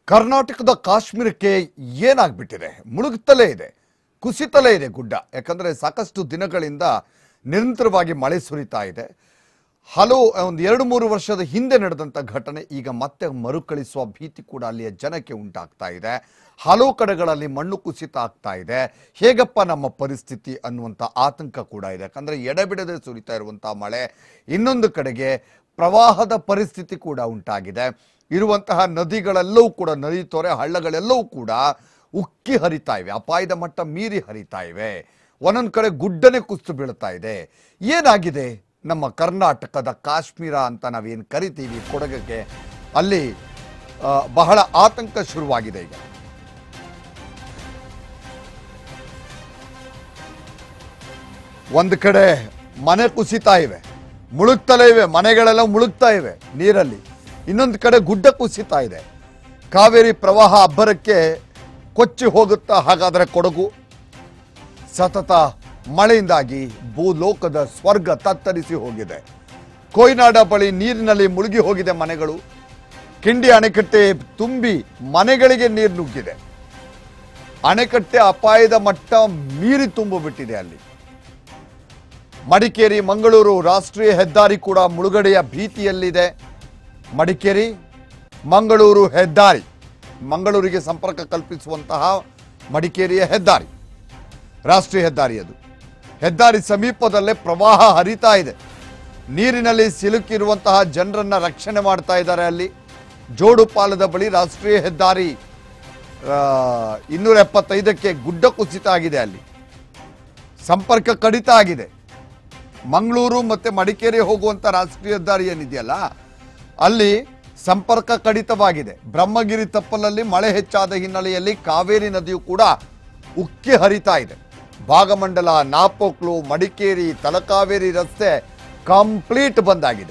ಕರ್ನಾಟಕದ ಕಾಶ್ಮೀರಕ್ಕೆ ಏನಾಗ್ಬಿಟ್ಟಿದೆ ಮುಳುಗುತ್ತಲೇ ಇದೆ ಕುಸಿತಲೇ ಇದೆ ಗುಡ್ಡ ಯಾಕಂದ್ರೆ ಸಾಕಷ್ಟು ದಿನಗಳಿಂದ ನಿರಂತರವಾಗಿ ಮಳೆ ಸುರಿತಾ ಇದೆ ಹಲವು ಒಂದು ಎರಡು ಮೂರು ವರ್ಷದ ಹಿಂದೆ ನಡೆದಂಥ ಘಟನೆ ಈಗ ಮತ್ತೆ ಮರುಕಳಿಸುವ ಭೀತಿ ಕೂಡ ಅಲ್ಲಿಯ ಜನಕ್ಕೆ ಉಂಟಾಗ್ತಾ ಇದೆ ಹಲವು ಕಡೆಗಳಲ್ಲಿ ಮಣ್ಣು ಕುಸಿತ ಆಗ್ತಾ ಇದೆ ಹೇಗಪ್ಪ ನಮ್ಮ ಪರಿಸ್ಥಿತಿ ಅನ್ನುವಂಥ ಆತಂಕ ಕೂಡ ಇದೆ ಯಾಕಂದ್ರೆ ಎಡೆಬಿಡದೆ ಸುರಿತಾ ಇರುವಂಥ ಮಳೆ ಇನ್ನೊಂದು ಕಡೆಗೆ ಪ್ರವಾಹದ ಪರಿಸ್ಥಿತಿ ಕೂಡ ಉಂಟಾಗಿದೆ ಇರುವಂತಹ ನದಿಗಳೆಲ್ಲವೂ ಕೂಡ ನದಿ ತೊರೆ ಹಳ್ಳಗಳೆಲ್ಲವೂ ಕೂಡ ಉಕ್ಕಿ ಹರಿತಾ ಇವೆ ಅಪಾಯದ ಮಟ್ಟ ಮೀರಿ ಹರಿತಾ ಇವೆ ಒಂದೊಂದು ಕಡೆ ಗುಡ್ಡನೆ ಕುಸಿದು ಬೀಳ್ತಾ ಇದೆ ಏನಾಗಿದೆ ನಮ್ಮ ಕರ್ನಾಟಕದ ಕಾಶ್ಮೀರ ಅಂತ ನಾವೇನು ಕರಿತೀವಿ ಕೊಡಗಕ್ಕೆ ಅಲ್ಲಿ ಆ, ಬಹಳ ಆತಂಕ ಶುರುವಾಗಿದೆ ಈಗ ಒಂದು ಕಡೆ ಮನೆ ಕುಸಿತಾ ಇವೆ ಮುಳುಗ್ತಲೇ ಇವೆ ಮನೆಗಳೆಲ್ಲ ಮುಳುಗ್ತಾ ಇವೆ ನೀರಲ್ಲಿ ಇನ್ನೊಂದು ಕಡೆ ಗುಡ್ಡ ಕುಸಿತಾ ಇದೆ ಕಾವೇರಿ ಪ್ರವಾಹ ಅಬ್ಬರಕ್ಕೆ ಕೊಚ್ಚಿ ಹೋಗುತ್ತಾ ಹಾಗಾದರೆ ಕೊಡಗು ಸತತ ಮಳೆಯಿಂದಾಗಿ ಭೂಲೋಕದ ಸ್ವರ್ಗ ತತ್ತರಿಸಿ ಹೋಗಿದೆ ಕೊಯ್ನಾಡ ಬಳಿ ನೀರಿನಲ್ಲಿ ಮುಳುಗಿ ಹೋಗಿದೆ ಮನೆಗಳು ಕಿಂಡಿ ಅಣೆಕಟ್ಟೆ ತುಂಬಿ ಮನೆಗಳಿಗೆ ನೀರು ನುಗ್ಗಿದೆ ಅಣೆಕಟ್ಟೆ ಅಪಾಯದ ಮಟ್ಟ ಮೀರಿ ತುಂಬಿಬಿಟ್ಟಿದೆ ಅಲ್ಲಿ ಮಡಿಕೇರಿ ಮಂಗಳೂರು ರಾಷ್ಟ್ರೀಯ ಹೆದ್ದಾರಿ ಕೂಡ ಮುಳುಗಡೆಯ ಭೀತಿಯಲ್ಲಿದೆ ಮಡಿಕೇರಿ ಮಂಗಳೂರು ಹೆದ್ದಾರಿ ಮಂಗಳೂರಿಗೆ ಸಂಪರ್ಕ ಕಲ್ಪಿಸುವಂತಹ ಮಡಿಕೇರಿಯ ಹೆದ್ದಾರಿ ರಾಷ್ಟ್ರೀಯ ಹೆದ್ದಾರಿ ಅದು ಹೆದ್ದಾರಿ ಸಮೀಪದಲ್ಲೇ ಪ್ರವಾಹ ಹರಿತಾ ಇದೆ ನೀರಿನಲ್ಲಿ ಸಿಲುಕಿರುವಂತಹ ಜನರನ್ನ ರಕ್ಷಣೆ ಮಾಡ್ತಾ ಇದ್ದಾರೆ ಅಲ್ಲಿ ಜೋಡು ಪಾಲದ ಬಳಿ ರಾಷ್ಟ್ರೀಯ ಹೆದ್ದಾರಿ ಇನ್ನೂರ ಎಪ್ಪತ್ತೈದಕ್ಕೆ ಗುಡ್ಡ ಕುಸಿತ ಆಗಿದೆ ಅಲ್ಲಿ ಸಂಪರ್ಕ ಕಡಿತ ಆಗಿದೆ ಮಂಗಳೂರು ಮತ್ತೆ ಮಡಿಕೇರಿ ಹೋಗುವಂತ ರಾಷ್ಟ್ರೀಯ ಹೆದ್ದಾರಿ ಏನಿದೆಯಲ್ಲ ಅಲ್ಲಿ ಸಂಪರ್ಕ ಕಡಿತವಾಗಿದೆ ಬ್ರಹ್ಮಗಿರಿ ತಪ್ಪಲಲ್ಲಿ ಮಳೆ ಹೆಚ್ಚಾದ ಹಿನ್ನೆಲೆಯಲ್ಲಿ ಕಾವೇರಿ ನದಿಯು ಕೂಡ ಉಕ್ಕಿ ಹರಿತಾ ಇದೆ ಭಾಗಮಂಡಲ ನಾಪೋಕ್ಲು ಮಡಿಕೇರಿ ತಲಕಾವೇರಿ ರಸ್ತೆ ಕಂಪ್ಲೀಟ್ ಬಂದಾಗಿದೆ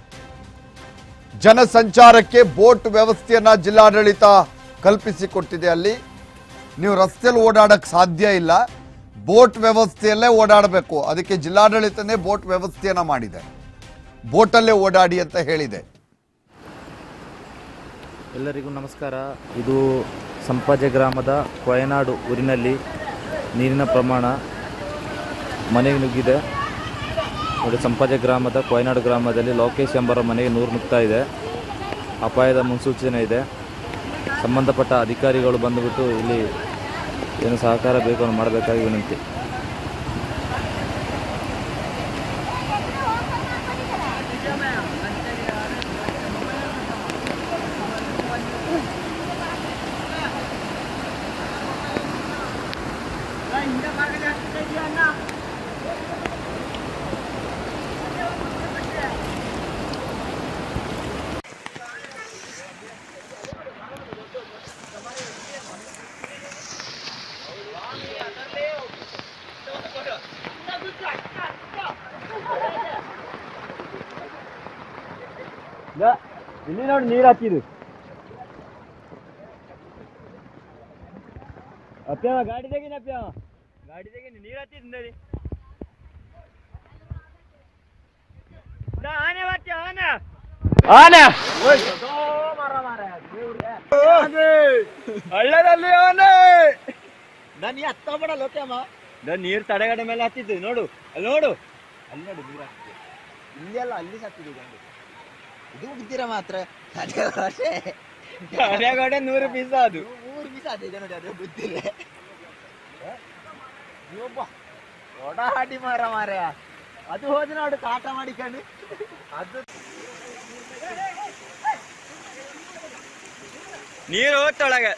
ಜನಸಂಚಾರಕ್ಕೆ ಬೋಟ್ ವ್ಯವಸ್ಥೆಯನ್ನ ಜಿಲ್ಲಾಡಳಿತ ಕಲ್ಪಿಸಿಕೊಟ್ಟಿದೆ ಅಲ್ಲಿ ನೀವು ರಸ್ತೆಯಲ್ಲಿ ಓಡಾಡಕ್ಕೆ ಸಾಧ್ಯ ಇಲ್ಲ ಬೋಟ್ ವ್ಯವಸ್ಥೆಯಲ್ಲೇ ಓಡಾಡಬೇಕು ಅದಕ್ಕೆ ಜಿಲ್ಲಾಡಳಿತನೇ ಬೋಟ್ ವ್ಯವಸ್ಥೆಯನ್ನ ಮಾಡಿದೆ ಬೋಟಲ್ಲೇ ಓಡಾಡಿ ಅಂತ ಹೇಳಿದೆ ಎಲ್ಲರಿಗೂ ನಮಸ್ಕಾರ ಇದು ಸಂಪಾಜೆ ಗ್ರಾಮದ ಕೊಯನಾಡು ಊರಿನಲ್ಲಿ ನೀರಿನ ಪ್ರಮಾಣ ಮನೆಗೆ ನುಗ್ಗಿದೆ ನೋಡಿ ಸಂಪಾಜೆ ಗ್ರಾಮದ ಕೊಯನಾಡು ಗ್ರಾಮದಲ್ಲಿ ಲೋಕೇಶ್ ಎಂಬರ ಮನೆಗೆ ನೂರು ನುಗ್ತಾ ಇದೆ ಅಪಾಯದ ಮುನ್ಸೂಚನೆ ಇದೆ ಸಂಬಂಧಪಟ್ಟ ಅಧಿಕಾರಿಗಳು ಬಂದುಬಿಟ್ಟು ಇಲ್ಲಿ ಏನು ಸಹಕಾರ ಬೇಕು ಅನ್ನೋ ಮಾಡಬೇಕಾಗಿ ವಿನಂತಿ ಇಲ್ಲಿ ನೋಡಿ ನೀರು ಹಾಕಿದು ಅಪ್ಪ ಗಾಡಿ ತೆಗಿನ ಅಪ್ಪ ಗಾಡಿ ತೆಗಿನಿ ನೀರು ಹತ್ತಿದ್ ನೋಡಿ ಆನೆ ಬರ್ತೀಯ ಆನೆ ಆನೆ ಹಳ್ಳದಲ್ಲಿ ಆನೆ ನಾನು ಹತ್ತ ಬಿಡಲ್ಲ ಓಕೆಮ್ಮ ನಾನು ನೀರು ತಡೆಗಡೆ ಮೇಲೆ ಹತ್ತಿದ್ದು ನೋಡು ಅಲ್ಲಿ ನೋಡು ಅಲ್ಲಿ ನೋಡು ನೀರು ಹತ್ತಿದ್ದು ಇಲ್ಲಿ ಅಲ್ಲ ಅಲ್ಲಿ ಸತ್ತಿದ್ದು ಗಾಡಿ ಇದು ಬಿದ್ದಿರ ಮಾತ್ರ ಅದೇ ವರ್ಷ ತಡೆಗಡೆ ನೂರು ಪೀಸ್ ಅದು ಮೂರು ದಿವಸ ಅದೇ ನೋಡಿ ಅದು ಬಿದ್ದಿಲ್ಲ ನೀವೊಬ್ಬ ಒಡ ಹಾಡಿ ಮಾರ ಮಾರ ಅದು ಹೋದ ನೋಡು ಕಾಟ ಮಾಡಿಕೊಂಡು ಅದು ನೀರು ಹೋಗ್ತೊಳಗೆ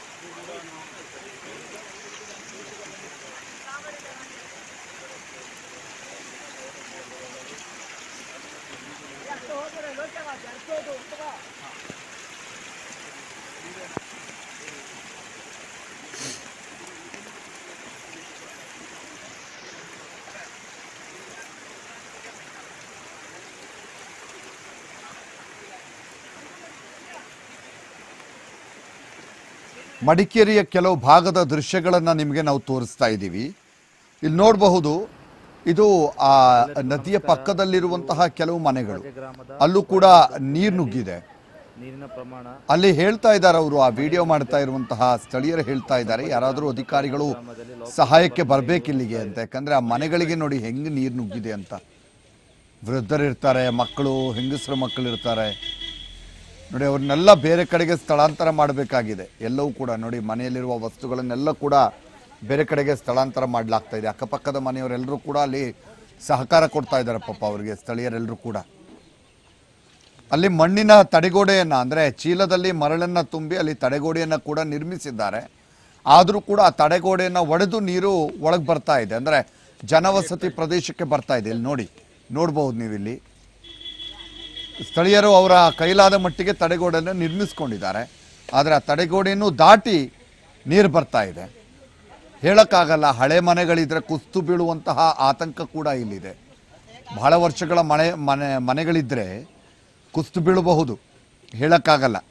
ಮಡಿಕೇರಿಯ ಕೆಲವು ಭಾಗದ ದೃಶ್ಯಗಳನ್ನು ನಿಮಗೆ ನಾವು ತೋರಿಸ್ತಾ ಇದ್ದೀವಿ ಇಲ್ಲಿ ನೋಡಬಹುದು ಇದು ಆ ನದಿಯ ಪಕ್ಕದಲ್ಲಿರುವಂತಹ ಕೆಲವು ಮನೆಗಳು ಗ್ರಾಮದ ಅಲ್ಲೂ ಕೂಡ ನೀರು ನುಗ್ಗಿದೆ ನೀರಿನ ಪ್ರಮಾಣ ಅಲ್ಲಿ ಹೇಳ್ತಾ ಇದ್ದಾರೆ ಅವರು ಆ ವಿಡಿಯೋ ಮಾಡ್ತಾ ಇರುವಂತಹ ಸ್ಥಳೀಯರು ಹೇಳ್ತಾ ಇದ್ದಾರೆ ಯಾರಾದರೂ ಅಧಿಕಾರಿಗಳು ಸಹಾಯಕ್ಕೆ ಬರಬೇಕಿಲ್ಲಿಗೆ ಅಂತ ಯಾಕಂದ್ರೆ ಆ ಮನೆಗಳಿಗೆ ನೋಡಿ ಹೆಂಗೆ ನೀರು ನುಗ್ಗಿದೆ ಅಂತ ವೃದ್ಧರು ಇರ್ತಾರೆ ಮಕ್ಕಳು ಹೆಂಗಸರ ಮಕ್ಕಳು ಇರ್ತಾರೆ ನೋಡಿ ಅವ್ರನ್ನೆಲ್ಲ ಬೇರೆ ಕಡೆಗೆ ಸ್ಥಳಾಂತರ ಮಾಡಬೇಕಾಗಿದೆ ಎಲ್ಲವೂ ಕೂಡ ನೋಡಿ ಮನೆಯಲ್ಲಿರುವ ವಸ್ತುಗಳನ್ನೆಲ್ಲ ಕೂಡ ಬೇರೆ ಕಡೆಗೆ ಸ್ಥಳಾಂತರ ಮಾಡಲಾಗ್ತಾ ಇದೆ ಅಕ್ಕಪಕ್ಕದ ಮನೆಯವರೆಲ್ಲರೂ ಕೂಡ ಅಲ್ಲಿ ಸಹಕಾರ ಕೊಡ್ತಾ ಇದ್ದಾರೆ ಪಾಪ ಅವರಿಗೆ ಸ್ಥಳೀಯರೆಲ್ಲರೂ ಕೂಡ ಅಲ್ಲಿ ಮಣ್ಣಿನ ತಡೆಗೋಡೆಯನ್ನು ಅಂದರೆ ಚೀಲದಲ್ಲಿ ಮರಳನ್ನು ತುಂಬಿ ಅಲ್ಲಿ ತಡೆಗೋಡೆಯನ್ನು ಕೂಡ ನಿರ್ಮಿಸಿದ್ದಾರೆ ಆದರೂ ಕೂಡ ಆ ತಡೆಗೋಡೆಯನ್ನು ಒಡೆದು ನೀರು ಒಳಗೆ ಬರ್ತಾ ಇದೆ ಅಂದರೆ ಜನವಸತಿ ಪ್ರದೇಶಕ್ಕೆ ಬರ್ತಾ ಇದೆ ಇಲ್ಲಿ ನೋಡಿ ನೋಡ್ಬೋದು ನೀವು ಇಲ್ಲಿ ಸ್ಥಳೀಯರು ಅವರ ಕೈಲಾದ ಮಟ್ಟಿಗೆ ತಡೆಗೋಡೆಯನ್ನು ನಿರ್ಮಿಸ್ಕೊಂಡಿದ್ದಾರೆ ಆದರೆ ಆ ತಡೆಗೋಡೆಯನ್ನು ದಾಟಿ ನೀರು ಬರ್ತಾ ಇದೆ ಹೇಳೋಕ್ಕಾಗಲ್ಲ ಹಳೆ ಮನೆಗಳಿದ್ರೆ ಕುಸ್ತು ಬೀಳುವಂತಹ ಆತಂಕ ಕೂಡ ಇಲ್ಲಿದೆ ಬಹಳ ವರ್ಷಗಳ ಮನೆ ಮನೆ ಮನೆಗಳಿದ್ದರೆ ಕುಸ್ತು ಬೀಳಬಹುದು ಹೇಳೋಕ್ಕಾಗಲ್ಲ